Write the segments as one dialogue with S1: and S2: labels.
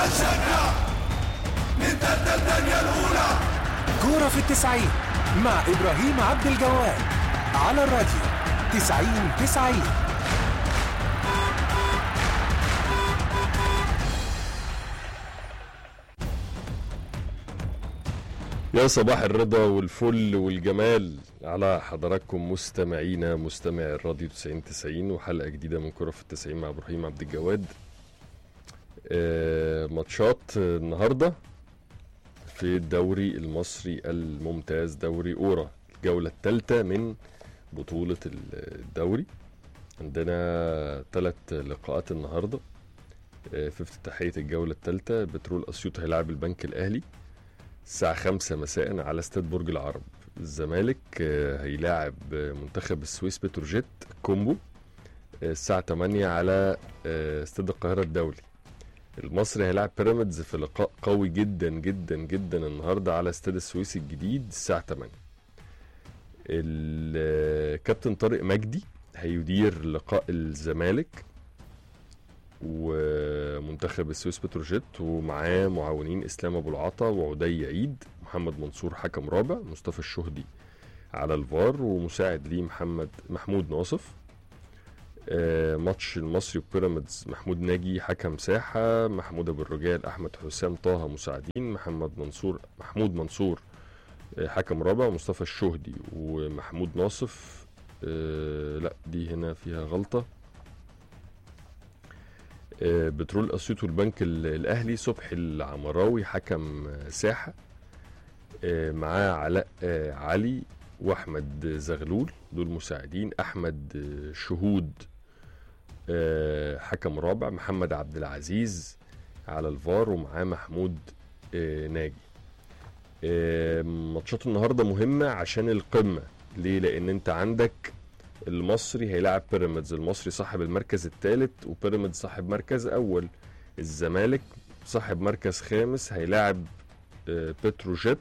S1: عشاقنا نبدأ الدنيا الأولى
S2: كورة في التسعين مع إبراهيم عبد الجواد على الراديو تسعين تسعين
S3: يا صباح الرضا والفل والجمال على حضراتكم مستمعينا مستمعي الراديو 90 90 وحلقه جديده من كره في التسعين مع ابراهيم عبد الجواد آه، ماتشات النهارده في الدوري المصري الممتاز دوري اورا الجوله الثالثه من بطوله الدوري عندنا ثلاث لقاءات النهارده آه، في افتتاحيه الجوله الثالثه بترول اسيوط هيلاعب البنك الاهلي الساعة خمسة مساء على استاد برج العرب الزمالك آه، هيلاعب آه، منتخب السويس بتروجيت كومبو آه، الساعة 8 على آه، استاد القاهرة الدولي المصري هيلاعب بيراميدز في لقاء قوي جدا جدا جدا النهارده على استاد السويس الجديد الساعة 8 الكابتن طارق مجدي هيدير لقاء الزمالك ومنتخب السويس بتروجيت ومعاه معاونين اسلام ابو العطا وعدي عيد محمد منصور حكم رابع مصطفى الشهدي على الفار ومساعد ليه محمد محمود ناصف آه، ماتش المصري وبيراميدز محمود ناجي حكم ساحه محمود ابو الرجال احمد حسام طه مساعدين محمد منصور محمود منصور آه، حكم رابع مصطفى الشهدي ومحمود ناصف آه، لا دي هنا فيها غلطه آه، بترول اسيوط والبنك ال- الاهلي صبحي العمراوي حكم آه، ساحه آه، معاه علاء آه، علي واحمد زغلول دول مساعدين احمد آه، شهود آه، حكم رابع محمد عبد العزيز على الفار ومعاه محمود آه، ناجي آه، ماتشات النهارده مهمه عشان القمه ليه لان انت عندك المصري هيلاعب بيراميدز المصري صاحب المركز الثالث وبيراميدز صاحب مركز اول الزمالك صاحب مركز خامس هيلاعب آه، بتروجيت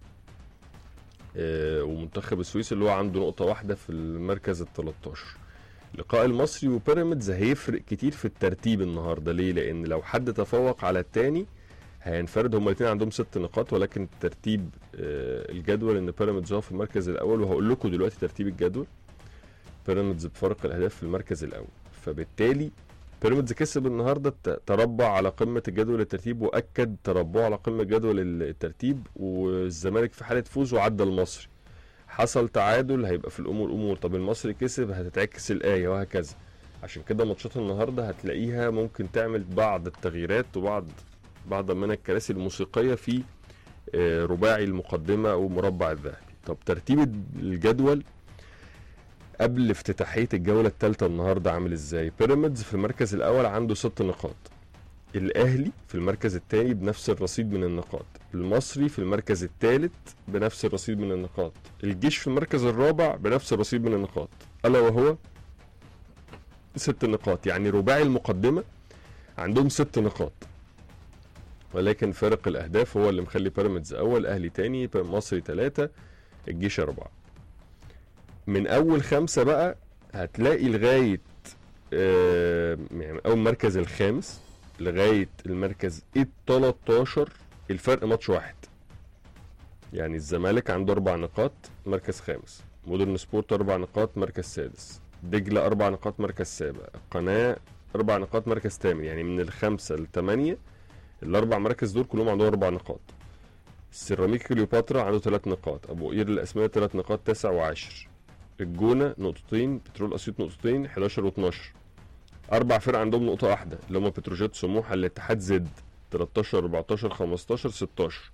S3: آه، ومنتخب السويس اللي هو عنده نقطة واحدة في المركز ال 13 لقاء المصري وبيراميدز هيفرق كتير في الترتيب النهارده ليه؟ لأن لو حد تفوق على التاني هينفرد هما الاثنين عندهم ست نقاط ولكن ترتيب آه، الجدول ان بيراميدز هو في المركز الاول وهقول لكم دلوقتي ترتيب الجدول بيراميدز بفرق الاهداف في المركز الاول فبالتالي بيراميدز كسب النهارده ت- تربع على قمه الجدول الترتيب واكد تربعه على قمه جدول ال- الترتيب والزمالك في حاله فوز وعدى المصري حصل تعادل هيبقى في الامور امور طب المصري كسب هتتعكس الايه وهكذا عشان كده ماتشات النهارده هتلاقيها ممكن تعمل بعض التغييرات وبعض بعض من الكراسي الموسيقيه في آه، رباعي المقدمه او مربع الذهبي طب ترتيب الجدول قبل افتتاحيه الجوله الثالثه النهارده عامل ازاي بيراميدز في المركز الاول عنده ست نقاط الاهلي في المركز الثاني بنفس الرصيد من النقاط المصري في المركز الثالث بنفس الرصيد من النقاط الجيش في المركز الرابع بنفس الرصيد من النقاط الا وهو ست نقاط يعني رباعي المقدمه عندهم ست نقاط ولكن فارق الاهداف هو اللي مخلي بيراميدز اول اهلي تاني مصري ثلاثه الجيش اربعه من اول خمسه بقى هتلاقي لغايه آه، يعني اول مركز الخامس لغايه المركز ال 13 الفرق ماتش واحد يعني الزمالك عنده اربع نقاط مركز خامس مودرن سبورت اربع نقاط مركز سادس دجله اربع نقاط مركز سابع القناه اربع نقاط مركز ثامن يعني من الخمسه لثمانيه الاربع مراكز دول كلهم عندهم اربع نقاط السيراميك كليوباترا عنده ثلاث نقاط ابو قير الاسماء ثلاث نقاط تسع وعشر الجونه نقطتين بترول اسيوط نقطتين 11 و12 اربع فرق عندهم نقطه واحده اللي هم بتروجيت سموحه الاتحاد زد 13 14 15 16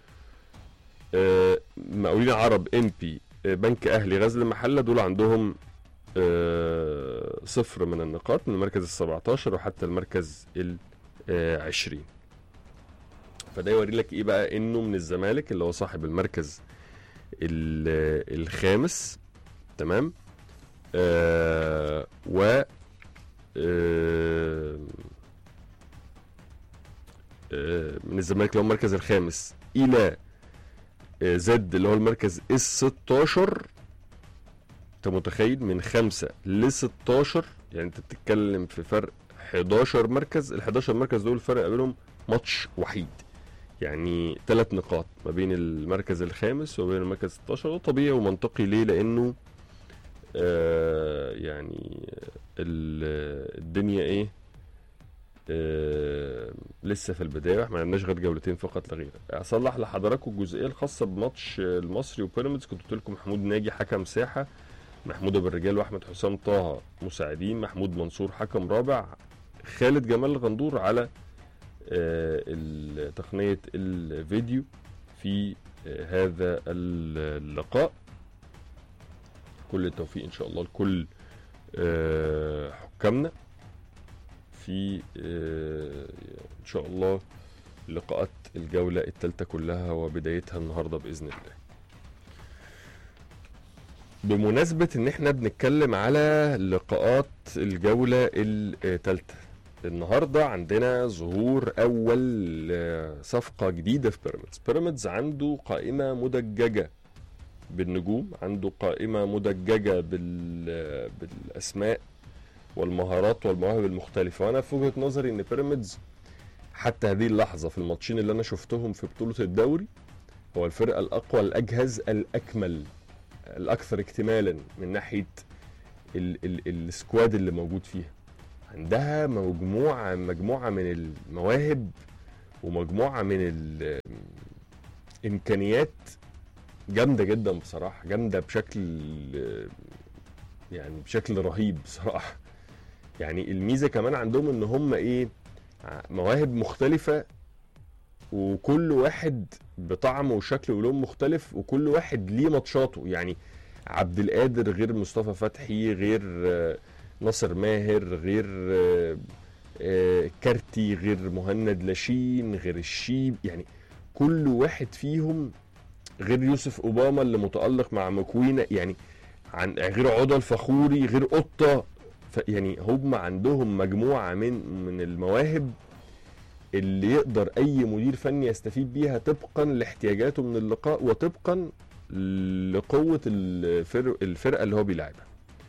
S3: آه، مقاولين عرب ام بي آه، بنك اهلي غزل المحله دول عندهم آه، صفر من النقاط من المركز ال 17 وحتى المركز ال آه، 20 فده يوري لك ايه بقى انه من الزمالك اللي هو صاحب المركز ال- الخامس تمام آه و آه آه من الزمالك اللي هو المركز الخامس الى آه زد اللي هو المركز ال 16 انت متخيل من خمسة ل 16 يعني انت بتتكلم في فرق 11 مركز ال 11 مركز دول الفرق بينهم ماتش وحيد يعني ثلاث نقاط ما بين المركز الخامس وما بين المركز 16 ده طبيعي ومنطقي ليه لانه آه يعني ال- الدنيا ايه آه لسه في البدايه احنا ما عندناش غير جولتين فقط لا غير اصلح لحضراتكم الجزئيه الخاصه بماتش آه، المصري وبيراميدز كنت قلت لكم محمود ناجي حكم ساحه محمود ابو الرجال واحمد حسام طه مساعدين محمود منصور حكم رابع خالد جمال الغندور على آه، ال- تقنيه الفيديو في آه، هذا اللقاء كل التوفيق ان شاء الله لكل آه، حكامنا في آه، ان شاء الله لقاءات الجوله الثالثه كلها وبدايتها النهارده باذن الله بمناسبة ان احنا بنتكلم على لقاءات الجولة الثالثة النهاردة عندنا ظهور اول آه، صفقة جديدة في بيراميدز بيراميدز عنده قائمة مدججة بالنجوم عنده قائمة مدججة بال... بالاسماء والمهارات والمواهب المختلفة وانا في وجهة نظري ان بيراميدز حتى هذه اللحظة في الماتشين اللي انا شفتهم في بطولة الدوري هو الفرقة الاقوى الاجهز الاكمل الاكثر اكتمالا من ناحيه ال ال السكواد اللي موجود فيها عندها مجموعه مجموعه من المواهب ومجموعه من الامكانيات جامده جدا بصراحه جامده بشكل يعني بشكل رهيب بصراحه يعني الميزه كمان عندهم ان هم ايه ع- مواهب مختلفه وكل واحد بطعم وشكل ولون مختلف وكل واحد ليه ماتشاته يعني عبد القادر غير مصطفى فتحي غير آه، ناصر ماهر غير آه، آه، كارتي غير مهند لاشين غير الشيب يعني كل واحد فيهم غير يوسف اوباما اللي متالق مع مكوينه يعني عن غير عضو الفخوري غير قطه ف- يعني هم عندهم مجموعه من من المواهب اللي يقدر اي مدير فني يستفيد بيها طبقا لاحتياجاته من اللقاء وطبقا لقوه الفرق الفرقه اللي هو بيلعبها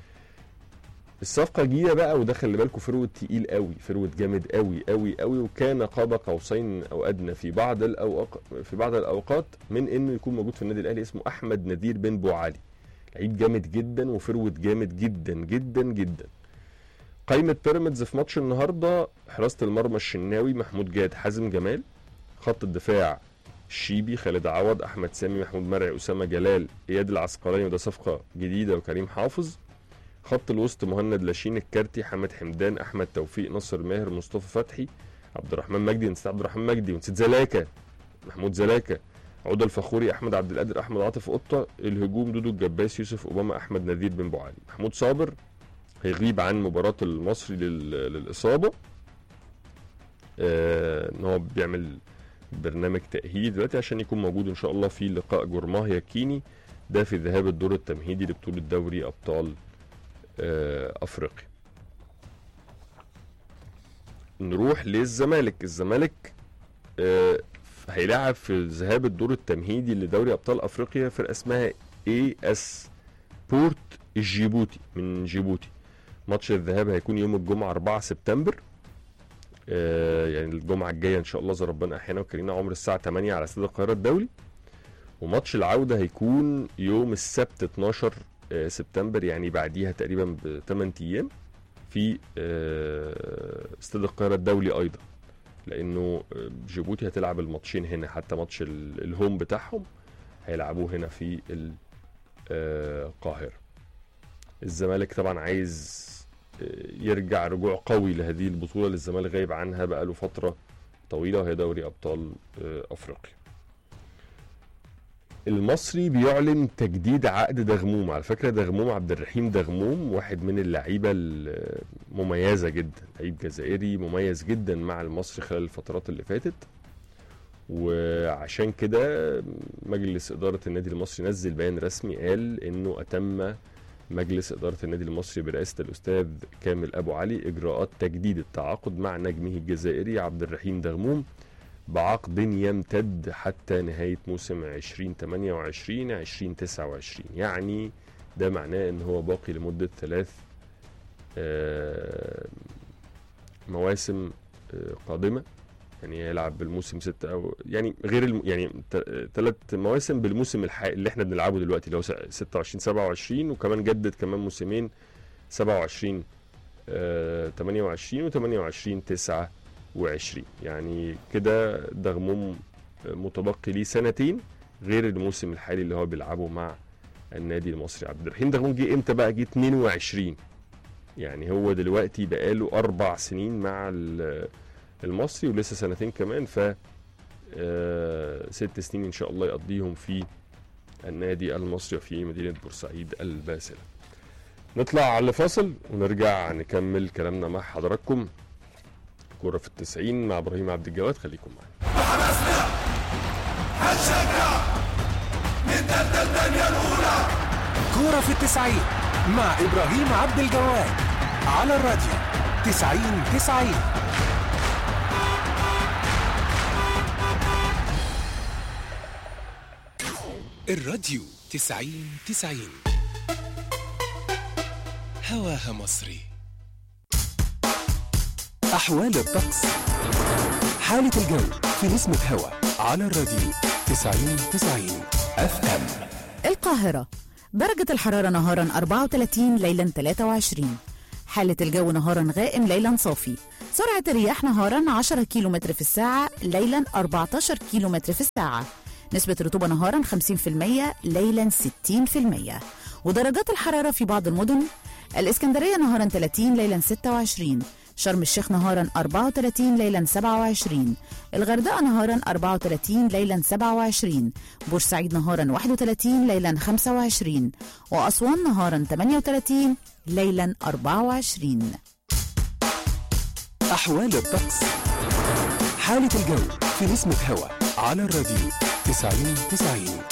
S3: الصفقه جديده بقى وده خلي بالكم فروت تقيل قوي فروت جامد قوي قوي قوي وكان قاب قوسين او ادنى في بعض الأوق... في بعض الاوقات من انه يكون موجود في النادي الاهلي اسمه احمد نذير بن بو علي لعيب جامد جدا وفروت جامد جدا جدا جدا قائمة بيراميدز في ماتش النهارده حراسة المرمى الشناوي محمود جاد حازم جمال خط الدفاع الشيبي خالد عوض احمد سامي محمود مرعي اسامه جلال اياد العسقلاني وده صفقه جديده وكريم حافظ خط الوسط مهند لاشين الكارتي حمد حمدان احمد توفيق نصر ماهر مصطفى فتحي عبد الرحمن مجدي نسيت عبد الرحمن مجدي ونسيت زلاكا محمود زلاكا عودة الفخوري احمد عبد القادر احمد عاطف قطه الهجوم دودو الجباس يوسف اوباما احمد نذير بن بو علي محمود صابر هيغيب عن مباراة المصري لل- للإصابة آه، إن هو بيعمل برنامج تأهيلي دلوقتي عشان يكون موجود إن شاء الله في لقاء جورماه يكيني ده في ذهاب الدور التمهيدي لبطولة دوري أبطال آه، أفريقيا نروح للزمالك الزمالك آه، هيلاعب في ذهاب الدور التمهيدي لدوري أبطال أفريقيا فرقة اسمها اي اس بورت الجيبوتي من جيبوتي ماتش الذهاب هيكون يوم الجمعة 4 سبتمبر آه يعني الجمعة الجاية إن شاء الله إذا ربنا أحيانا وكرينا عمر الساعة 8 على استاد القاهرة الدولي وماتش العودة هيكون يوم السبت 12 آه سبتمبر يعني بعديها تقريبا ب 8 أيام في آه استاد القاهرة الدولي أيضا لأنه آه، جيبوتي هتلعب الماتشين هنا حتى ماتش ال- الهوم بتاعهم هيلعبوه هنا في ال- آه، القاهرة الزمالك طبعا عايز آه، يرجع رجوع قوي لهذه البطولة اللي الزمالك غايب عنها بقاله فترة طويلة وهي دوري أبطال آه، أفريقيا المصري بيعلن تجديد عقد دغموم على فكرة دغموم عبد الرحيم دغموم واحد من اللعيبة المميزة جدا لعيب جزائري مميز جدا مع المصري خلال الفترات اللي فاتت وعشان كده مجلس إدارة النادي المصري نزل بيان رسمي قال إنه أتم مجلس إدارة النادي المصري برئاسة الأستاذ كامل أبو علي إجراءات تجديد التعاقد مع نجمه الجزائري عبد الرحيم دغموم بعقد يمتد حتى نهاية موسم 2028 2029 يعني ده معناه إن هو باقي لمدة ثلاث آه، مواسم آه، قادمة يعني هيلعب بالموسم ستة او يعني غير الم... يعني ثلاث مواسم بالموسم الح... اللي احنا بنلعبه دلوقتي اللي هو س- 26 27 وكمان جدد كمان موسمين 27 آه 28 و28 29 يعني كده دغموم متبقي ليه سنتين غير الموسم الحالي اللي هو بيلعبه مع النادي المصري عبد الرحيم دغموم جه امتى بقى جه 22 يعني هو دلوقتي بقاله اربع سنين مع ال- المصري ولسه سنتين كمان ف آه، ست سنين ان شاء الله يقضيهم في النادي المصري وفي مدينه بورسعيد الباسله. نطلع على فاصل ونرجع نكمل كلامنا مع حضراتكم كوره في التسعين مع ابراهيم عبد الجواد خليكم معانا.
S1: وحماسنا هنشجع نتقدم الدنيا الأولى
S2: كورة في التسعين مع إبراهيم عبد الجواد على الراديو تسعين تسعين الراديو تسعين تسعين هواها مصري أحوال الطقس حالة الجو في نسمة هوا على الراديو تسعين تسعين اف ام
S4: القاهرة درجة الحرارة نهارا 34 ليلا 23 حالة الجو نهارا غائم ليلا صافي سرعة الرياح نهارا 10 كيلومتر في الساعة ليلا 14 كيلومتر في الساعة نسبة رطوبة نهارا 50% ليلا 60% ودرجات الحرارة في بعض المدن الإسكندرية نهارا 30 ليلا 26 شرم الشيخ نهارا 34 ليلا 27 الغردقة نهارا 34 ليلا 27 بورسعيد نهارا 31 ليلا 25 وأسوان نهارا 38 ليلا 24
S2: أحوال الطقس حالة الجو في نسمة هوا على الراديو تسعين تسعين